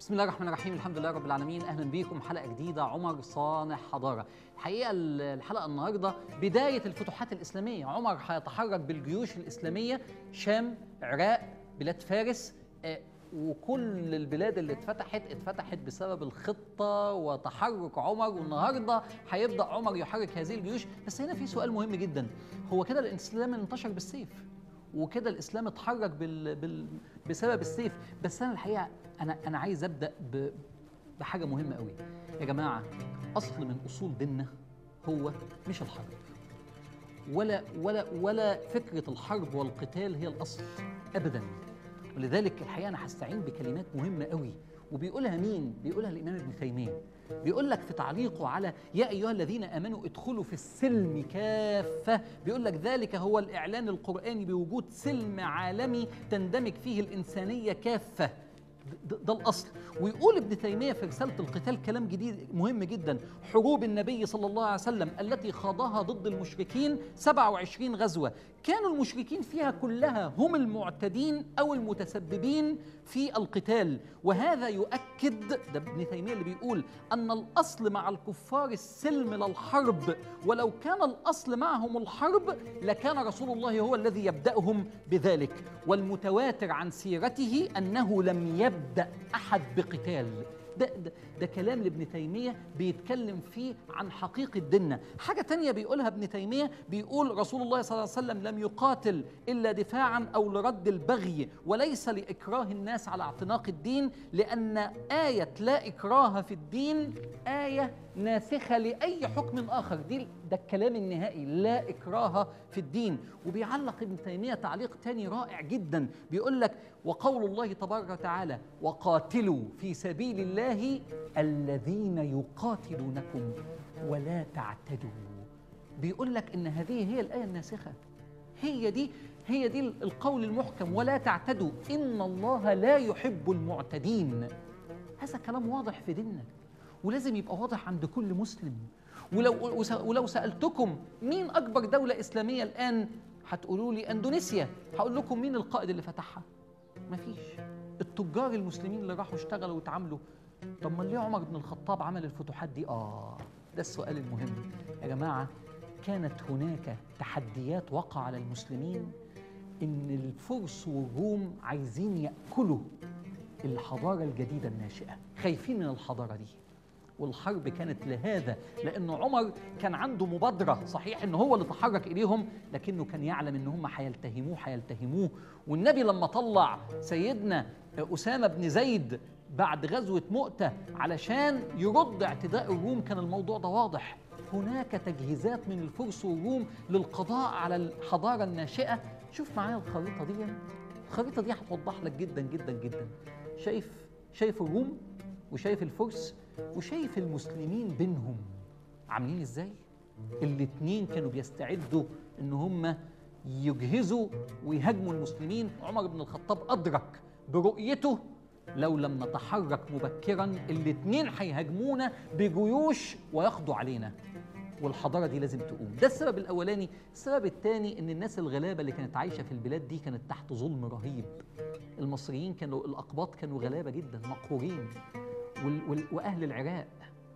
بسم الله الرحمن الرحيم الحمد لله رب العالمين اهلا بيكم حلقه جديده عمر صانع حضاره الحقيقه الحلقه النهارده بدايه الفتوحات الاسلاميه عمر هيتحرك بالجيوش الاسلاميه شام عراق بلاد فارس آه، وكل البلاد اللي اتفتحت اتفتحت بسبب الخطه وتحرك عمر والنهارده هيبدا عمر يحرك هذه الجيوش بس هنا في سؤال مهم جدا هو كده الاسلام انتشر بالسيف وكده الاسلام اتحرك بال... بال... بسبب السيف بس انا الحقيقه انا انا عايز ابدا ب... بحاجه مهمه قوي يا جماعه اصل من اصول ديننا هو مش الحرب ولا ولا ولا فكره الحرب والقتال هي الاصل ابدا ولذلك الحقيقه انا هستعين بكلمات مهمه قوي وبيقولها مين بيقولها الامام ابن تيميه بيقول لك في تعليقه على يا ايها الذين امنوا ادخلوا في السلم كافه بيقول لك ذلك هو الاعلان القراني بوجود سلم عالمي تندمج فيه الانسانيه كافه ده, ده الاصل ويقول ابن تيميه في رساله القتال كلام جديد مهم جدا حروب النبي صلى الله عليه وسلم التي خاضها ضد المشركين 27 غزوه كانوا المشركين فيها كلها هم المعتدين او المتسببين في القتال وهذا يؤكد ده ابن تيميه اللي بيقول ان الاصل مع الكفار السلم لا الحرب ولو كان الاصل معهم الحرب لكان رسول الله هو الذي يبداهم بذلك والمتواتر عن سيرته انه لم يبدا احد بقتال ده, ده, ده كلام لابن تيمية بيتكلم فيه عن حقيقة ديننا حاجة تانية بيقولها ابن تيمية بيقول رسول الله صلى الله عليه وسلم لم يقاتل إلا دفاعا أو لرد البغي وليس لإكراه الناس على اعتناق الدين لأن آية لا إكراه في الدين آية ناسخة لأي حكم آخر دي ده الكلام النهائي لا إكراه في الدين وبيعلق ابن تيمية تعليق تاني رائع جدا بيقول لك وقول الله تبارك وتعالى وقاتلوا في سبيل الله الذين يقاتلونكم ولا تعتدوا بيقول لك ان هذه هي الايه الناسخه هي دي هي دي القول المحكم ولا تعتدوا ان الله لا يحب المعتدين هذا كلام واضح في ديننا ولازم يبقى واضح عند كل مسلم ولو ولو سالتكم مين اكبر دوله اسلاميه الان هتقولوا لي اندونيسيا هقول لكم مين القائد اللي فتحها مفيش التجار المسلمين اللي راحوا اشتغلوا واتعاملوا طب ما ليه عمر بن الخطاب عمل الفتوحات دي اه ده السؤال المهم يا جماعه كانت هناك تحديات وقع على المسلمين ان الفرس والروم عايزين ياكلوا الحضاره الجديده الناشئه خايفين من الحضاره دي والحرب كانت لهذا لأن عمر كان عنده مبادرة صحيح إن هو اللي تحرك إليهم لكنه كان يعلم إن هم هيلتهموه هيلتهموه والنبي لما طلع سيدنا أسامة بن زيد بعد غزوة مؤتة علشان يرد اعتداء الروم كان الموضوع ده واضح هناك تجهيزات من الفرس والروم للقضاء على الحضارة الناشئة شوف معايا الخريطة دي الخريطة دي هتوضح لك جدا جدا جدا شايف شايف الروم وشايف الفرس وشايف المسلمين بينهم عاملين ازاي الاتنين كانوا بيستعدوا ان هم يجهزوا ويهاجموا المسلمين عمر بن الخطاب ادرك برؤيته لو لم نتحرك مبكرا الاتنين هيهاجمونا بجيوش ويقضوا علينا والحضاره دي لازم تقوم ده السبب الاولاني السبب الثاني ان الناس الغلابه اللي كانت عايشه في البلاد دي كانت تحت ظلم رهيب المصريين كانوا الاقباط كانوا غلابه جدا مقهورين واهل العراق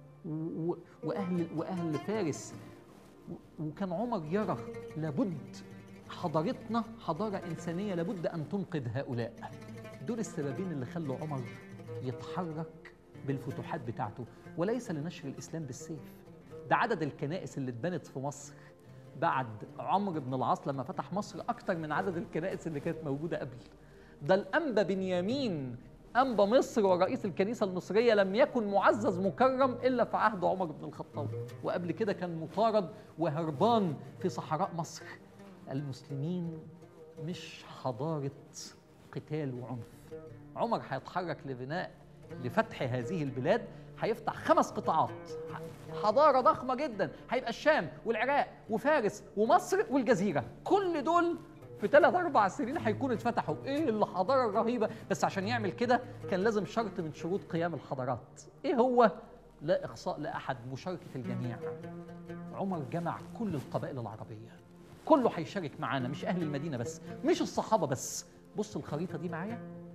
واهل واهل فارس وكان عمر يرى لابد حضارتنا حضاره انسانيه لابد ان تنقذ هؤلاء دول السببين اللي خلوا عمر يتحرك بالفتوحات بتاعته وليس لنشر الاسلام بالسيف ده عدد الكنائس اللي اتبنت في مصر بعد عمرو بن العاص لما فتح مصر اكتر من عدد الكنائس اللي كانت موجوده قبل ده الانبا بنيامين أنبا مصر ورئيس الكنيسة المصرية لم يكن معزز مكرم إلا في عهد عمر بن الخطاب وقبل كده كان مطارد وهربان في صحراء مصر المسلمين مش حضارة قتال وعنف عمر هيتحرك لبناء لفتح هذه البلاد هيفتح خمس قطاعات حضارة ضخمة جدا هيبقى الشام والعراق وفارس ومصر والجزيرة كل دول في ثلاث اربع سنين هيكونوا اتفتحوا ايه الحضاره الرهيبه بس عشان يعمل كده كان لازم شرط من شروط قيام الحضارات ايه هو لا اخصاء لاحد مشاركه الجميع عمر جمع كل القبائل العربيه كله هيشارك معانا مش اهل المدينه بس مش الصحابه بس بص الخريطه دي معايا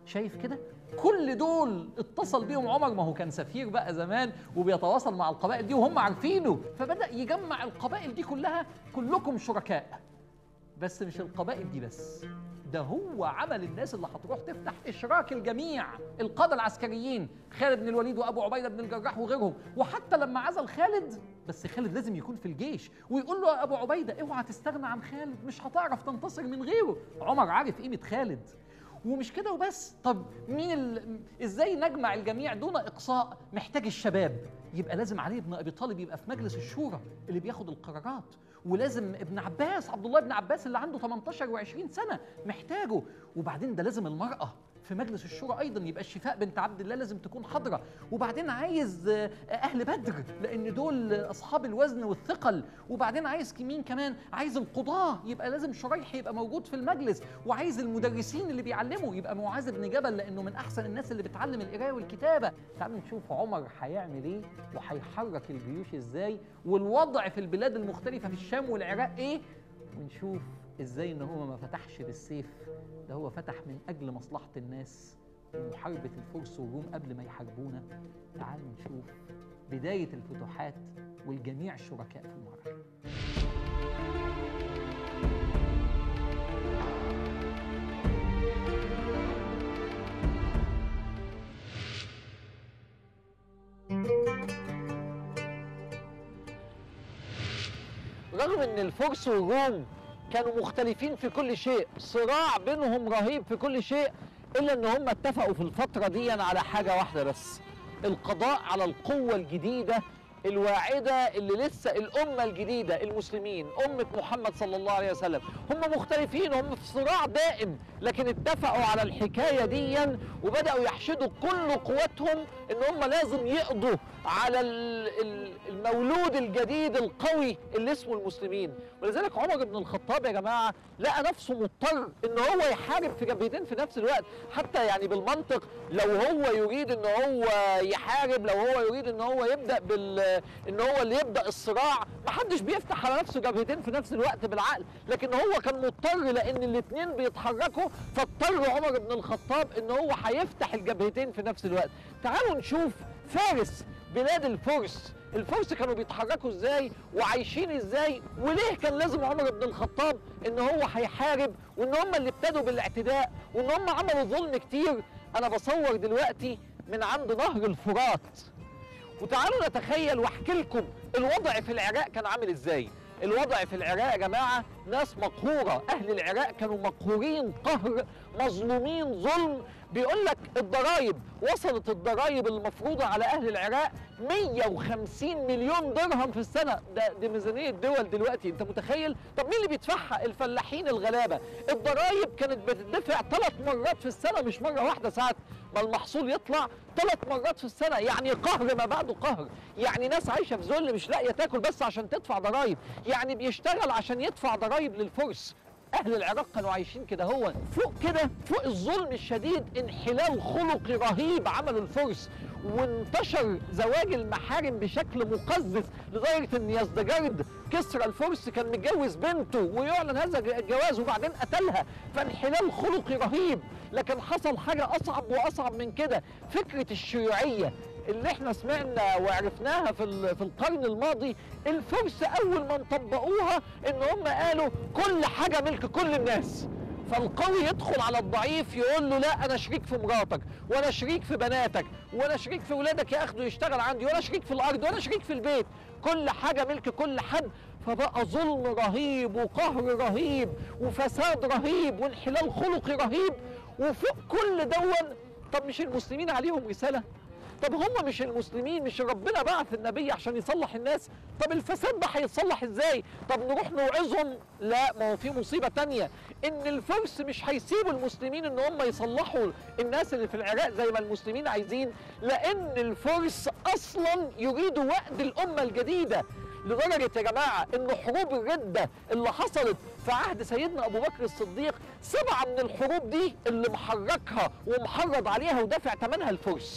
شايف كده كل دول اتصل بيهم عمر ما هو كان سفير بقى زمان وبيتواصل مع القبائل دي وهم عارفينه فبدأ يجمع القبائل دي كلها كلكم شركاء بس مش القبائل دي بس ده هو عمل الناس اللي هتروح تفتح اشراك الجميع القاده العسكريين خالد بن الوليد وابو عبيده بن الجراح وغيرهم وحتى لما عزل خالد بس خالد لازم يكون في الجيش ويقول له ابو عبيده اوعى تستغنى عن خالد مش هتعرف تنتصر من غيره عمر عارف قيمه خالد ومش كده وبس طب مين ال... ازاي نجمع الجميع دون اقصاء محتاج الشباب يبقى لازم علي بن ابي طالب يبقى في مجلس الشورى اللي بياخد القرارات ولازم ابن عباس عبد الله بن عباس اللي عنده 18 و20 سنه محتاجه وبعدين ده لازم المراه في مجلس الشورى ايضا يبقى الشفاء بنت عبد الله لازم تكون حاضره وبعدين عايز اهل بدر لان دول اصحاب الوزن والثقل وبعدين عايز مين كمان عايز القضاه يبقى لازم شريح يبقى موجود في المجلس وعايز المدرسين اللي بيعلموا يبقى معاذ بن جبل لانه من احسن الناس اللي بتعلم القرايه والكتابه تعالوا نشوف عمر هيعمل ايه وهيحرك الجيوش ازاي والوضع في البلاد المختلفه في الشام والعراق ايه ونشوف ازاي ان هو ما فتحش بالسيف ده هو فتح من اجل مصلحه الناس ومحاربه الفرس والروم قبل ما يحاربونا تعالوا نشوف بدايه الفتوحات والجميع شركاء في المعركه رغم ان الفرس والروم كانوا مختلفين في كل شيء صراع بينهم رهيب في كل شيء الا ان هم اتفقوا في الفتره دي على حاجه واحده بس القضاء على القوه الجديده الواعده اللي لسه الامه الجديده المسلمين امه محمد صلى الله عليه وسلم هم مختلفين هم في صراع دائم لكن اتفقوا على الحكايه دي وبداوا يحشدوا كل قوتهم ان هم لازم يقضوا على المولود الجديد القوي اللي اسمه المسلمين ولذلك عمر بن الخطاب يا جماعه لقى نفسه مضطر ان هو يحارب في جبهتين في نفس الوقت حتى يعني بالمنطق لو هو يريد ان هو يحارب لو هو يريد ان هو يبدا بال ان هو اللي يبدا الصراع ما حدش بيفتح على نفسه جبهتين في نفس الوقت بالعقل لكن هو كان مضطر لان الاثنين بيتحركوا فاضطر عمر بن الخطاب ان هو هيفتح الجبهتين في نفس الوقت تعالوا نشوف فارس بلاد الفرس الفرس كانوا بيتحركوا ازاي وعايشين ازاي وليه كان لازم عمر بن الخطاب ان هو هيحارب وان هم اللي ابتدوا بالاعتداء وان هم عملوا ظلم كتير انا بصور دلوقتي من عند نهر الفرات وتعالوا نتخيل واحكي لكم الوضع في العراق كان عامل ازاي الوضع في العراق يا جماعة ناس مقهورة أهل العراق كانوا مقهورين قهر مظلومين ظلم بيقول لك الضرايب وصلت الضرايب المفروضة على أهل العراق 150 مليون درهم في السنة ده دي ميزانية دول دلوقتي أنت متخيل؟ طب مين اللي بيدفعها؟ الفلاحين الغلابة الضرايب كانت بتدفع ثلاث مرات في السنة مش مرة واحدة ساعات ما المحصول يطلع ثلاث مرات في السنة يعني قهر ما بعده قهر يعني ناس عايشة في ذل مش لاقية تاكل بس عشان تدفع ضرايب يعني بيشتغل عشان يدفع ضرايب للفرس اهل العراق كانوا عايشين كده هو فوق كده فوق الظلم الشديد انحلال خلقي رهيب عمله الفرس وانتشر زواج المحارم بشكل مقزز لدرجه ان يزدجرد كسرى الفرس كان متجوز بنته ويعلن هذا الجواز وبعدين قتلها فانحلال خلقي رهيب لكن حصل حاجه اصعب واصعب من كده فكره الشيوعيه اللي احنا سمعنا وعرفناها في في القرن الماضي الفرس اول ما طبقوها ان هم قالوا كل حاجه ملك كل الناس فالقوي يدخل على الضعيف يقول له لا انا شريك في مراتك وانا شريك في بناتك وانا شريك في ولادك ياخده يشتغل عندي وانا شريك في الارض وانا شريك في البيت كل حاجه ملك كل حد فبقى ظلم رهيب وقهر رهيب وفساد رهيب وانحلال خلقي رهيب وفوق كل دون طب مش المسلمين عليهم رساله طب هم مش المسلمين مش ربنا بعث النبي عشان يصلح الناس طب الفساد ده هيتصلح ازاي طب نروح نوعظهم لا ما هو في مصيبه تانية ان الفرس مش هيسيبوا المسلمين ان هم يصلحوا الناس اللي في العراق زي ما المسلمين عايزين لان الفرس اصلا يريدوا وقت الامه الجديده لدرجة يا جماعة إن حروب الردة اللي حصلت في عهد سيدنا أبو بكر الصديق سبعة من الحروب دي اللي محركها ومحرض عليها ودافع ثمنها الفرس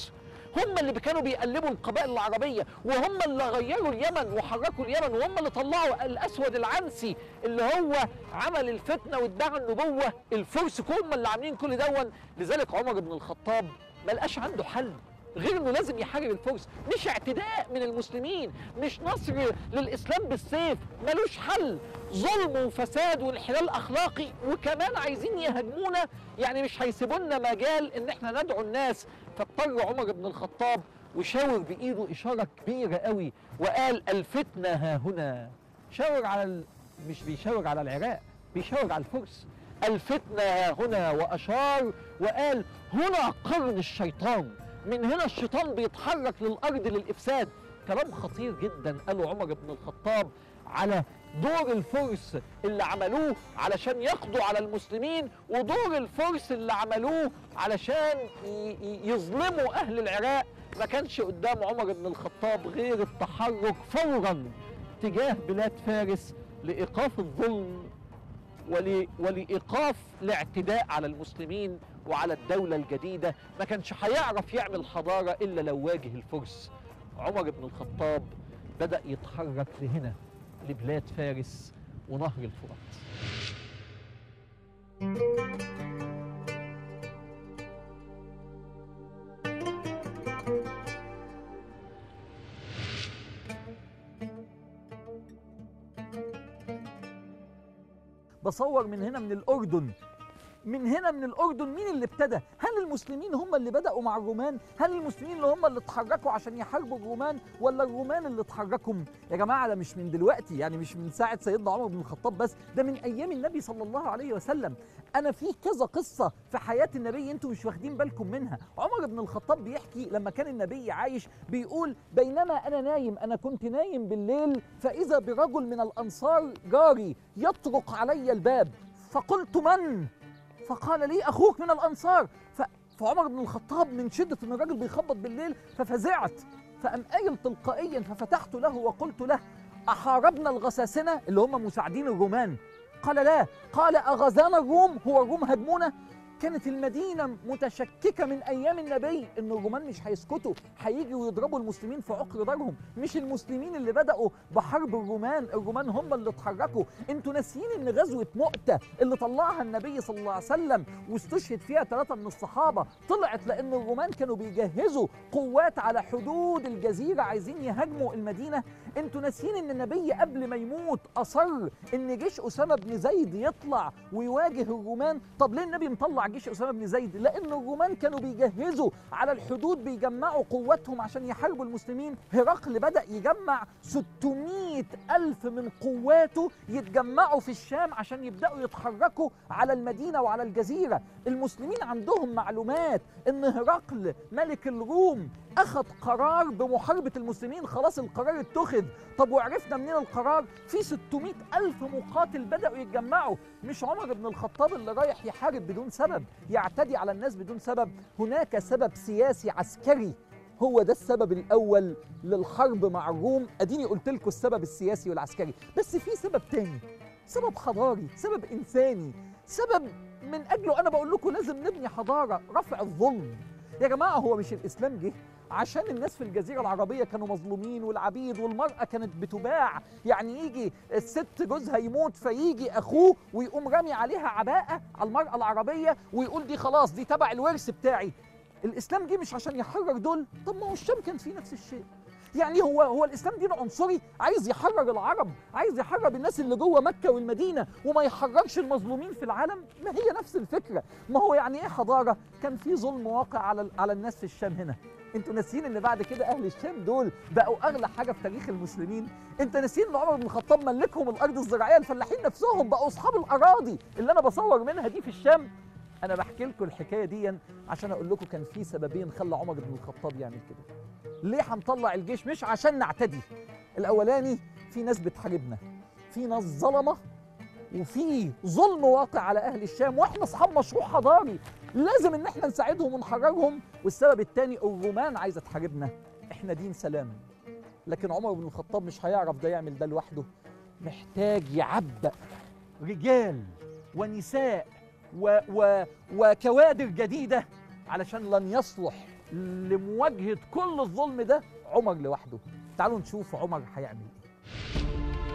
هم اللي كانوا بيقلبوا القبائل العربيه وهم اللي غيروا اليمن وحركوا اليمن وهم اللي طلعوا الاسود العنسي اللي هو عمل الفتنه وادعى النبوه الفرس هم اللي عاملين كل دون لذلك عمر بن الخطاب ما لقاش عنده حل غير انه لازم يحارب الفرس مش اعتداء من المسلمين مش نصر للاسلام بالسيف ملوش حل ظلم وفساد وانحلال اخلاقي وكمان عايزين يهاجمونا يعني مش هيسيبوا لنا مجال ان احنا ندعو الناس فاضطر عمر بن الخطاب وشاور بايده اشاره كبيره قوي وقال الفتنه ها هنا شاور على ال... مش بيشاور على العراق بيشاور على الفرس الفتنه ها هنا واشار وقال هنا قرن الشيطان من هنا الشيطان بيتحرك للارض للافساد كلام خطير جدا قاله عمر بن الخطاب على دور الفرس اللي عملوه علشان يقضوا على المسلمين ودور الفرس اللي عملوه علشان يظلموا اهل العراق ما كانش قدام عمر بن الخطاب غير التحرك فورا تجاه بلاد فارس لايقاف الظلم ولإيقاف الاعتداء على المسلمين وعلى الدولة الجديدة ما كانش هيعرف يعمل حضارة إلا لو واجه الفرس عمر بن الخطاب بدأ يتحرك لهنا لبلاد فارس ونهر الفرات بصور من هنا من الأردن من هنا من الأردن مين اللي ابتدى؟ هل المسلمين هم اللي بدأوا مع الرومان؟ هل المسلمين اللي هم اللي اتحركوا عشان يحاربوا الرومان ولا الرومان اللي اتحركوا؟ يا جماعة ده مش من دلوقتي يعني مش من ساعة سيدنا عمر بن الخطاب بس ده من أيام النبي صلى الله عليه وسلم أنا في كذا قصة في حياة النبي أنتم مش واخدين بالكم منها عمر بن الخطاب بيحكي لما كان النبي عايش بيقول بينما أنا نايم أنا كنت نايم بالليل فإذا برجل من الأنصار جاري يطرق علي الباب فقلت من؟ فقال لي اخوك من الانصار ف... فعمر بن الخطاب من شده ان الراجل بيخبط بالليل ففزعت فقام قايل تلقائيا ففتحت له وقلت له احاربنا الغساسنه اللي هم مساعدين الرومان قال لا قال اغزانا الروم هو الروم هاجمونا كانت المدينة متشككة من أيام النبي إن الرومان مش هيسكتوا هيجوا ويضربوا المسلمين في عقر دارهم مش المسلمين اللي بدأوا بحرب الرومان الرومان هم اللي اتحركوا انتوا ناسيين إن غزوة مؤتة اللي طلعها النبي صلى الله عليه وسلم واستشهد فيها ثلاثة من الصحابة طلعت لأن الرومان كانوا بيجهزوا قوات على حدود الجزيرة عايزين يهاجموا المدينة انتوا ناسيين إن النبي قبل ما يموت أصر إن جيش أسامة بن زيد يطلع ويواجه الرومان طب ليه النبي مطلع جيش أسامة بن زيد لأن الرومان كانوا بيجهزوا على الحدود بيجمعوا قواتهم عشان يحاربوا المسلمين هرقل بدأ يجمع 600 ألف من قواته يتجمعوا في الشام عشان يبدأوا يتحركوا على المدينة وعلى الجزيرة المسلمين عندهم معلومات ان هرقل ملك الروم اخذ قرار بمحاربة المسلمين خلاص القرار اتخذ طب وعرفنا منين القرار في 600 ألف مقاتل بدأوا يتجمعوا مش عمر بن الخطاب اللي رايح يحارب بدون سبب يعتدي على الناس بدون سبب هناك سبب سياسي عسكري هو ده السبب الاول للحرب مع الروم اديني قلت لكم السبب السياسي والعسكري بس في سبب تاني سبب حضاري سبب انساني سبب من اجله انا بقول لكم لازم نبني حضاره رفع الظلم يا جماعه هو مش الاسلام جه عشان الناس في الجزيره العربيه كانوا مظلومين والعبيد والمراه كانت بتباع يعني يجي الست جوزها يموت فيجي اخوه ويقوم رامي عليها عباءه على المراه العربيه ويقول دي خلاص دي تبع الورث بتاعي الاسلام جه مش عشان يحرر دول طب ما هو الشام كان فيه نفس الشيء يعني هو هو الاسلام دين عنصري عايز يحرر العرب عايز يحرر الناس اللي جوه مكه والمدينه وما يحررش المظلومين في العالم ما هي نفس الفكره ما هو يعني ايه حضاره كان في ظلم واقع على على الناس في الشام هنا انتوا ناسيين ان بعد كده اهل الشام دول بقوا اغلى حاجه في تاريخ المسلمين انت ناسيين ان عمر بن الخطاب ملكهم الارض الزراعيه الفلاحين نفسهم بقوا اصحاب الاراضي اللي انا بصور منها دي في الشام انا بحكي لكم الحكايه دي عشان اقول لكم كان في سببين خلى عمر بن الخطاب يعمل كده ليه هنطلع الجيش مش عشان نعتدي الاولاني في ناس بتحاربنا في ناس ظلمه وفي ظلم واقع على اهل الشام واحنا اصحاب مشروع حضاري لازم ان احنا نساعدهم ونحررهم والسبب الثاني الرومان عايزه تحاربنا احنا دين سلام لكن عمر بن الخطاب مش هيعرف ده يعمل ده لوحده محتاج يعبأ رجال ونساء و و وكوادر جديدة علشان لن يصلح لمواجهه كل الظلم ده عمر لوحده تعالوا نشوف عمر هيعمل ايه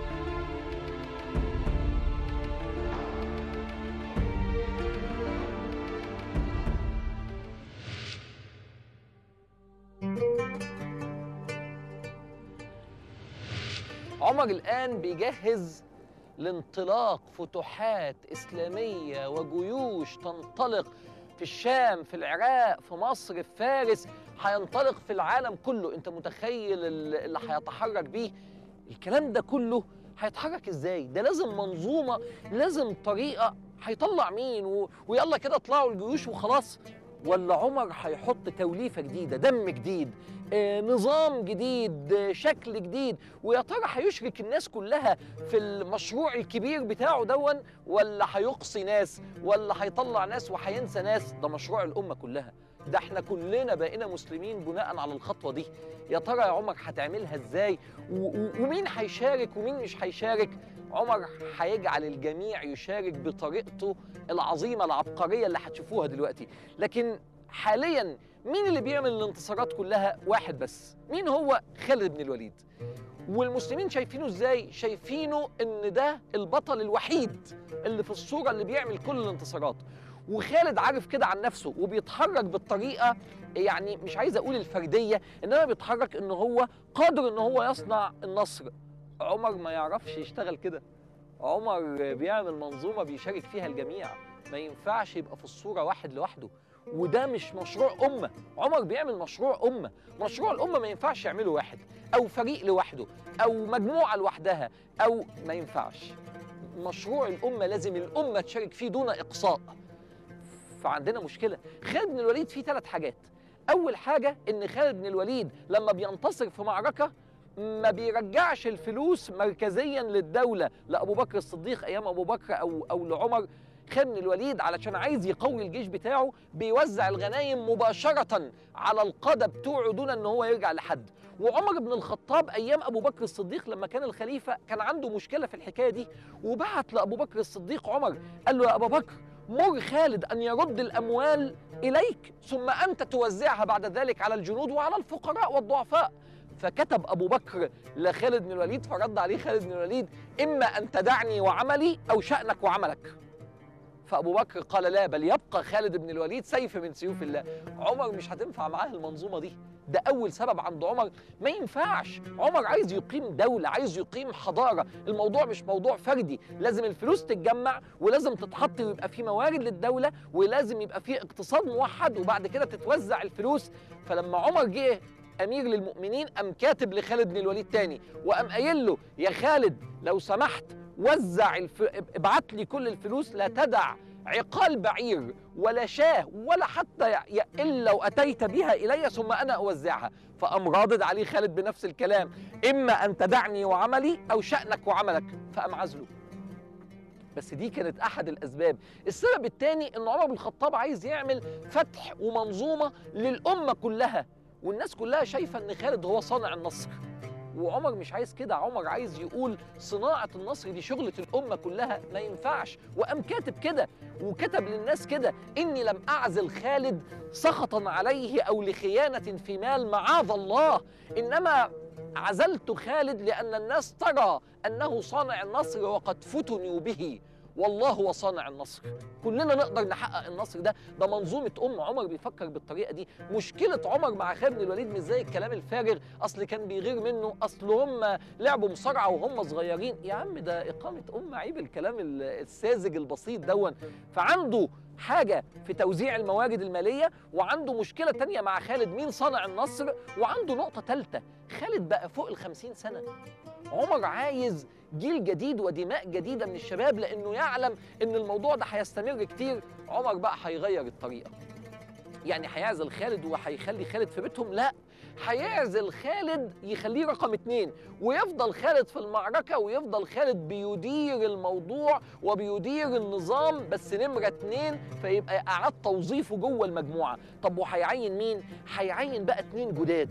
عمر الآن بيجهز لانطلاق فتوحات إسلامية وجيوش تنطلق في الشام في العراق في مصر في فارس هينطلق في العالم كله انت متخيل ال- اللي هيتحرك بيه الكلام ده كله هيتحرك ازاي ده لازم منظومة لازم طريقة هيطلع مين و... ويلا كده اطلعوا الجيوش وخلاص ولا عمر هيحط توليفة جديدة دم جديد آه، نظام جديد آه، شكل جديد ويا ترى هيشرك الناس كلها في المشروع الكبير بتاعه دون ولا هيقصي ناس ولا هيطلع ناس وهينسى ناس ده مشروع الأمة كلها ده احنا كلنا بقينا مسلمين بناء على الخطوة دي يا ترى يا عمر هتعملها ازاي و- و- ومين هيشارك ومين مش هيشارك عمر هيجعل الجميع يشارك بطريقته العظيمة العبقرية اللي هتشوفوها دلوقتي لكن حاليا مين اللي بيعمل الانتصارات كلها واحد بس مين هو خالد بن الوليد والمسلمين شايفينه ازاي شايفينه ان ده البطل الوحيد اللي في الصورة اللي بيعمل كل الانتصارات وخالد عارف كده عن نفسه وبيتحرك بالطريقة يعني مش عايز اقول الفردية انما بيتحرك ان هو قادر ان هو يصنع النصر عمر ما يعرفش يشتغل كده عمر بيعمل منظومة بيشارك فيها الجميع ما ينفعش يبقى في الصورة واحد لوحده وده مش مشروع أمة عمر بيعمل مشروع أمة مشروع الأمة ما ينفعش يعمله واحد أو فريق لوحده أو مجموعة لوحدها أو ما ينفعش مشروع الأمة لازم الأمة تشارك فيه دون إقصاء فعندنا مشكلة خالد بن الوليد فيه ثلاث حاجات أول حاجة إن خالد بن الوليد لما بينتصر في معركة ما بيرجعش الفلوس مركزيا للدولة لأبو بكر الصديق أيام أبو بكر أو أو لعمر خالد بن الوليد علشان عايز يقوي الجيش بتاعه بيوزع الغنايم مباشرة على القادة بتوعه دون ان هو يرجع لحد وعمر بن الخطاب ايام ابو بكر الصديق لما كان الخليفة كان عنده مشكلة في الحكاية دي وبعت لابو بكر الصديق عمر قال له يا ابا بكر مر خالد ان يرد الاموال اليك ثم انت توزعها بعد ذلك على الجنود وعلى الفقراء والضعفاء فكتب ابو بكر لخالد بن الوليد فرد عليه خالد بن الوليد اما ان تدعني وعملي او شانك وعملك فابو بكر قال لا بل يبقى خالد بن الوليد سيف من سيوف الله عمر مش هتنفع معاه المنظومه دي ده اول سبب عند عمر ما ينفعش عمر عايز يقيم دوله عايز يقيم حضاره الموضوع مش موضوع فردي لازم الفلوس تتجمع ولازم تتحط ويبقى في موارد للدوله ولازم يبقى في اقتصاد موحد وبعد كده تتوزع الفلوس فلما عمر جه امير للمؤمنين قام كاتب لخالد بن الوليد تاني وقام قايل له يا خالد لو سمحت وزع الف... ابعت لي كل الفلوس لا تدع عقال بعير ولا شاه ولا حتى ي... ي- الا واتيت بها الي ثم انا اوزعها فقام رادد عليه خالد بنفس الكلام اما ان تدعني وعملي او شانك وعملك فقام عزله بس دي كانت احد الاسباب السبب الثاني ان عمر بن الخطاب عايز يعمل فتح ومنظومه للامه كلها والناس كلها شايفه ان خالد هو صانع النصر وعمر مش عايز كده عمر عايز يقول صناعة النصر دي شغلة الأمة كلها ما ينفعش وقام كاتب كده وكتب للناس كده إني لم أعزل خالد سخطا عليه أو لخيانة في مال معاذ الله إنما عزلت خالد لأن الناس ترى أنه صانع النصر وقد فتنوا به والله هو صانع النصر كلنا نقدر نحقق النصر ده ده منظومة أم عمر بيفكر بالطريقة دي مشكلة عمر مع خالد بن الوليد مش زي الكلام الفارغ أصل كان بيغير منه أصل هم لعبوا مصارعة وهم صغيرين يا عم ده إقامة أم عيب الكلام ال- الساذج البسيط دون فعنده حاجة في توزيع الموارد المالية وعنده مشكلة تانية مع خالد مين صانع النصر وعنده نقطة تالتة خالد بقى فوق الخمسين سنة عمر عايز جيل جديد ودماء جديدة من الشباب لأنه يعلم إن الموضوع ده هيستمر كتير عمر بقى هيغير الطريقة يعني هيعزل خالد وهيخلي خالد في بيتهم لا هيعزل خالد يخليه رقم اتنين ويفضل خالد في المعركة ويفضل خالد بيدير الموضوع وبيدير النظام بس نمرة اتنين فيبقى أعاد توظيفه جوه المجموعة طب وهيعين مين؟ هيعين بقى اتنين جداد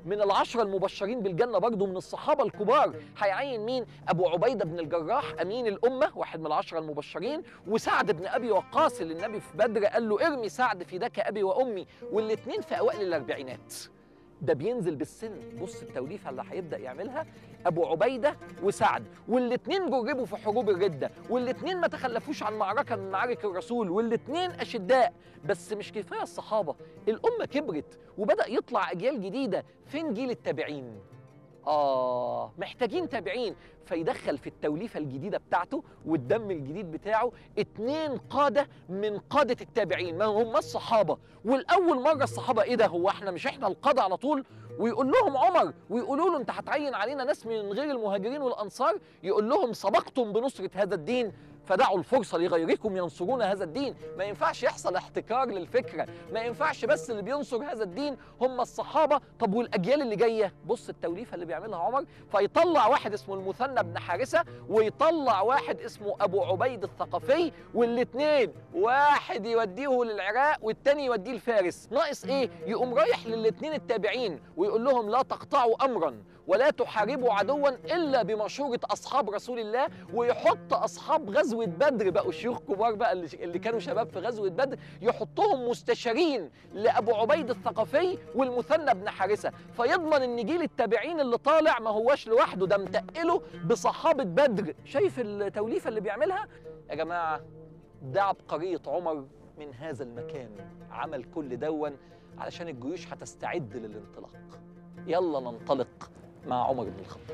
من العشرة المبشرين بالجنة برضه من الصحابة الكبار هيعين مين؟ أبو عبيدة بن الجراح أمين الأمة واحد من العشرة المبشرين وسعد بن أبي وقاص اللي النبي في بدر قال له ارمي سعد في دك أبي وأمي والاتنين في أوائل الأربعينات ده بينزل بالسن بص التوليفه اللي هيبدا يعملها ابو عبيده وسعد والاثنين جربوا في حروب الرده والاثنين ما تخلفوش عن معركه من معارك الرسول والاثنين اشداء بس مش كفايه الصحابه الامه كبرت وبدا يطلع اجيال جديده فين جيل التابعين آه محتاجين تابعين فيدخل في التوليفة الجديدة بتاعته والدم الجديد بتاعه اتنين قادة من قادة التابعين ما هم الصحابة والأول مرة الصحابة إيه ده هو احنا مش احنا القادة على طول ويقول لهم عمر ويقولوا له انت هتعين علينا ناس من غير المهاجرين والأنصار يقول لهم سبقتم بنصرة هذا الدين فدعوا الفرصة لغيركم ينصرون هذا الدين ما ينفعش يحصل احتكار للفكرة ما ينفعش بس اللي بينصر هذا الدين هم الصحابة طب والأجيال اللي جاية بص التوليفة اللي بيعملها عمر فيطلع واحد اسمه المثنى بن حارثة ويطلع واحد اسمه أبو عبيد الثقفي والاتنين واحد يوديه للعراق والتاني يوديه لفارس ناقص ايه يقوم رايح للاتنين التابعين ويقول لهم لا تقطعوا أمرا ولا تحاربوا عدوا الا بمشوره اصحاب رسول الله ويحط اصحاب غزوه بدر بقوا شيوخ كبار بقى اللي اللي كانوا شباب في غزوه بدر يحطهم مستشارين لابو عبيد الثقفي والمثنى بن حارثه فيضمن ان جيل التابعين اللي طالع ما هواش لوحده ده متقله بصحابه بدر شايف التوليفه اللي بيعملها يا جماعه ده عبقريه عمر من هذا المكان عمل كل دون علشان الجيوش هتستعد للانطلاق يلا ننطلق مع عمر بن الخطاب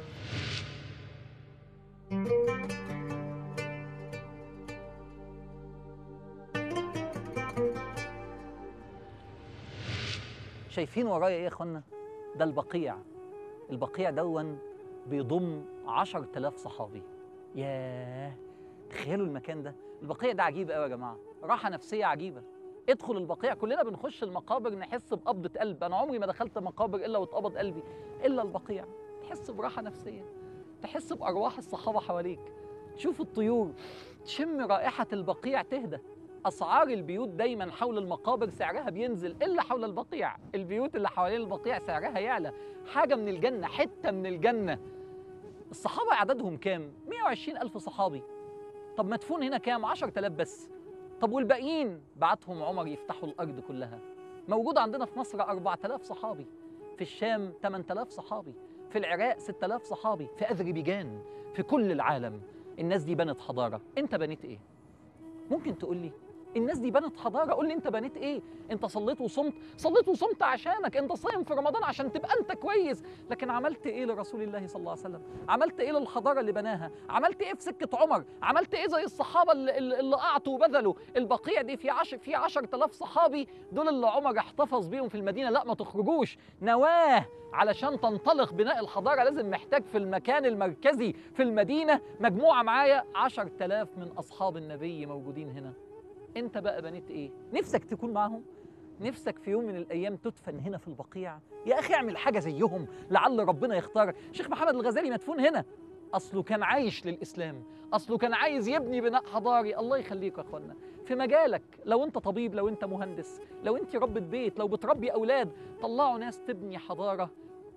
شايفين ورايا ايه يا اخوانا ده البقيع البقيع دون بيضم عشر تلاف صحابي ياه تخيلوا المكان ده البقيع ده عجيب قوي يا جماعه راحه نفسيه عجيبه ادخل البقيع كلنا بنخش المقابر نحس بقبضه قلب انا عمري ما دخلت مقابر الا واتقبض قلبي الا البقيع تحس براحه نفسيه تحس بارواح الصحابه حواليك تشوف الطيور تشم رائحه البقيع تهدى اسعار البيوت دايما حول المقابر سعرها بينزل الا حول البقيع البيوت اللي حوالين البقيع سعرها يعلى حاجه من الجنه حته من الجنه الصحابه عددهم كام 120 الف صحابي طب مدفون هنا كام 10000 بس طب والباقيين بعتهم عمر يفتحوا الارض كلها موجود عندنا في مصر 4000 صحابي في الشام 8000 صحابي في العراق 6000 صحابي في اذربيجان في كل العالم الناس دي بنت حضاره انت بنيت ايه ممكن تقول لي الناس دي بنت حضاره قول لي انت بنيت ايه انت صليت وصمت صليت وصمت عشانك انت صايم في رمضان عشان تبقى انت كويس لكن عملت ايه لرسول الله صلى الله عليه وسلم عملت ايه للحضاره اللي بناها عملت ايه في سكه عمر عملت ايه زي الصحابه اللي, اللي اعطوا وبذلوا البقيع دي في عشر في 10000 صحابي دول اللي عمر احتفظ بيهم في المدينه لا ما تخرجوش نواه علشان تنطلق بناء الحضاره لازم محتاج في المكان المركزي في المدينه مجموعه معايا 10000 من اصحاب النبي موجودين هنا انت بقى بنيت ايه نفسك تكون معاهم نفسك في يوم من الايام تدفن هنا في البقيع يا اخي اعمل حاجه زيهم لعل ربنا يختارك شيخ محمد الغزالي مدفون هنا اصله كان عايش للاسلام اصله كان عايز يبني بناء حضاري الله يخليك يا اخوانا في مجالك لو انت طبيب لو انت مهندس لو انت ربة بيت لو بتربي اولاد طلعوا ناس تبني حضاره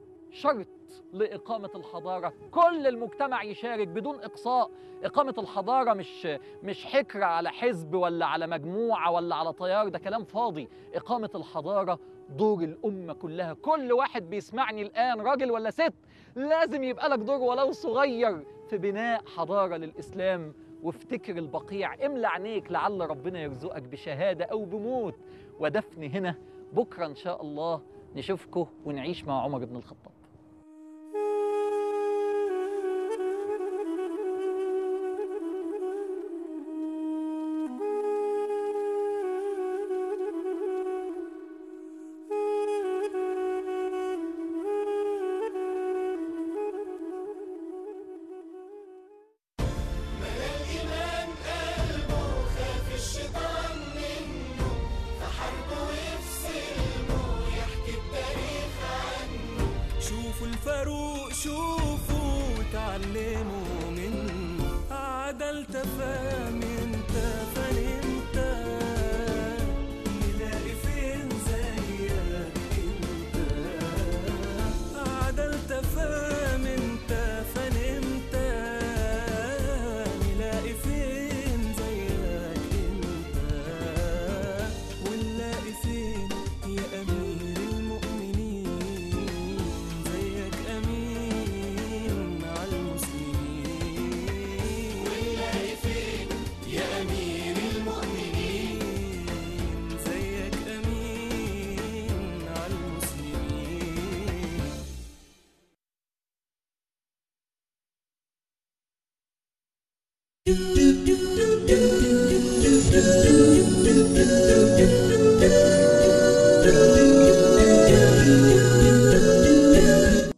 شرط لإقامة الحضارة كل المجتمع يشارك بدون إقصاء إقامة الحضارة مش مش حكر على حزب ولا على مجموعة ولا على تيار ده كلام فاضي إقامة الحضارة دور الأمة كلها كل واحد بيسمعني الآن راجل ولا ست لازم يبقى لك دور ولو صغير في بناء حضارة للإسلام وافتكر البقيع املى عينيك لعل ربنا يرزقك بشهادة أو بموت ودفن هنا بكرة إن شاء الله نشوفكم ونعيش مع عمر بن الخطاب شوف do do do do do do do do do do